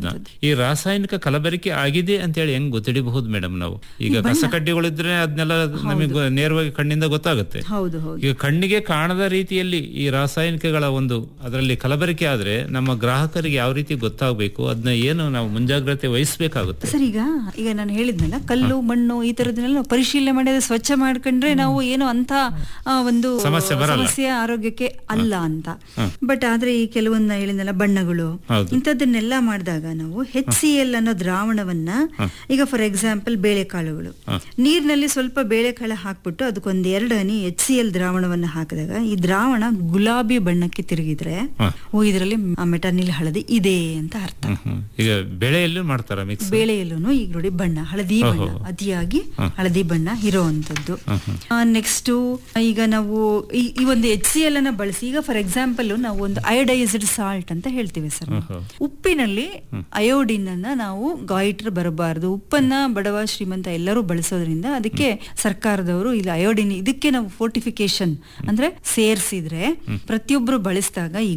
ಇರುವಂತದ್ದು ಈ ರಾಸಾಯನಿಕ ಕಲಬೆರಕೆ ಆಗಿದೆ ಅಂತ ಹೇಳಿ ಹೆಂಗ್ ಗೊತ್ತಿಡಬಹುದು ಮೇಡಮ್ ನಾವು ಈಗ ಕಸಕಡ್ಡಿಗಳಿದ್ರೆ ಅದನ್ನೆಲ್ಲ ನಮಗೆ ನೇರವಾಗಿ ಕಣ್ಣಿಂದ ಗೊತ್ತಾಗುತ್ತೆ ಹೌದು ಹೌದು ಈಗ ಕಣ್ಣಿಗೆ ಕಾಣದ ರೀತಿಯಲ್ಲಿ ಈ ರಾಸಾಯನಿಕಗಳ ಒಂದು ಅದರಲ್ಲಿ ಕಲಬೆರಕೆ ಆದ್ರೆ ನಮ್ಮ ಗ್ರಾಹಕರಿಗೆ ಯಾವ ರೀತಿ ಗೊತ್ತಾಗಬೇಕು ಅದನ್ನ ಏನು ನಾವು ಮುಂಜಾಗ್ರತೆ ವಹಿಸಬೇಕಾಗುತ್ತೆ ಸರ್ ಈಗ ಈಗ ನಾನು ಹೇಳಿದ್ನಲ್ಲ ಕಲ್ಲು ಮಣ್ಣು ಈ ತರದನ್ನೆಲ್ಲ ನಾವು ಪರಿಶೀಲನೆ ಮಾಡಿ ಅದು ಸ್ವಚ್ಛ ಮಾಡ್ಕೊಂಡ್ರೆ ನಾವು ಏನು ಅಂತ ಆ, ಒಂದು ಸಮಸ್ಯೆ ಬರಲ್ಲ. ಸಮಸ್ಯೆ ಆರೋಗ್ಯಕ್ಕೆ ಅಲ್ಲ ಅಂತ ಬಟ್ ಆದ್ರೆ ಈ ಕೆಲವೊಂದು ಹೇಳಿದ್ನಲ್ಲ ಬಣ್ಣಗಳು ಹೌದು. ಇಂಥದ್ದನ್ನೆಲ್ಲ ಮಾಡಿದಾಗ ನಾವು ಹೆಚ್ ಸಿ ಎಲ್ ಅನ್ನೋ ದ್ರಾವಣವನ್ನ ಈಗ ಫಾರ್ ಎಕ್ಸಾಂಪಲ್ ಬೇಳೆಕಾಳುಗಳು ನೀರಿನಲ್ಲಿ ಸ್ವಲ್ಪ ಬೇಳೆಕಾಳು ಹಾಕ್ಬಿಟ್ಟು ಅದಕ್ಕೊಂದ್ ಎರಡು ಹನಿ ಎಚ್ ಸಿ ಎಲ್ ದ್ರಾವಣವನ್ನ ಹಾಕಿದಾಗ ಈ ದ್ರಾವಣ ಗುಲಾಬಿ ಬಣ್ಣಕ್ಕೆ ತಿರುಗಿದ್ರೆ ಓ ಇದರಲ್ಲಿ ಮೆಟಾನಿಲ್ ಹಳದಿ ಇದೆ ಅಂತ ಅರ್ಥ ಹ್ಮ್, ಹ್ಮ್. ಈಗ ಬೆಳೆಯಲ್ಲೂ ಮಾಡ್ತಾರ ಮಿಕ್ಸ್ ಬೇಳೆಯಲ್ಲೂ ಈಗ ನೋಡಿ ಬಣ್ಣ ಹಳದಿ ಬಣ್ಣ ಅತಿಯಾಗಿ ಹಳದಿ ಬಣ್ಣ ಇರೋವಂಥದ್ದು ನೆಕ್ಸ್ಟ್ ಈಗ ನಾವು ಈ- ಈ ಒಂದು ಎಚ್ ಸಿ ಎಲ್ ಅನ್ನ ಬಳಸಿ ಈಗ ಫಾರ್ ಎಕ್ಸಾಂಪಲ್ ನಾವು ಒಂದು ಅಯೋಡೈಸ್ಡ್ ಸಾಲ್ಟ್ ಅಂತ ಹೇಳ್ತೀವಿ ಸರ್ ಉಪ್ಪಿನಲ್ಲಿ ಅಯೋಡಿನ್ ಅನ್ನ ನಾವು ಗಾಯಿಟ್ರ್ ಬರಬಾರದು ಉಪ್ಪನ್ನ ಬಡವ ಶ್ರೀಮಂತ ಎಲ್ಲರೂ ಬಳಸೋದ್ರಿಂದ ಅದಕ್ಕೆ ಸರ್ಕಾರದವರು ಇಲ್ಲಿ ಅಯೋಡಿನ್ ಇದಕ್ಕೆ ನಾವು ಫೋರ್ಟಿಫಿಕೇಶನ್ ಅಂದ್ರೆ ಸೇರ್ಸಿದ್ರೆ ಪ್ರತಿಯೊಬ್ರು ಬಳಸಿದಾಗ ಈ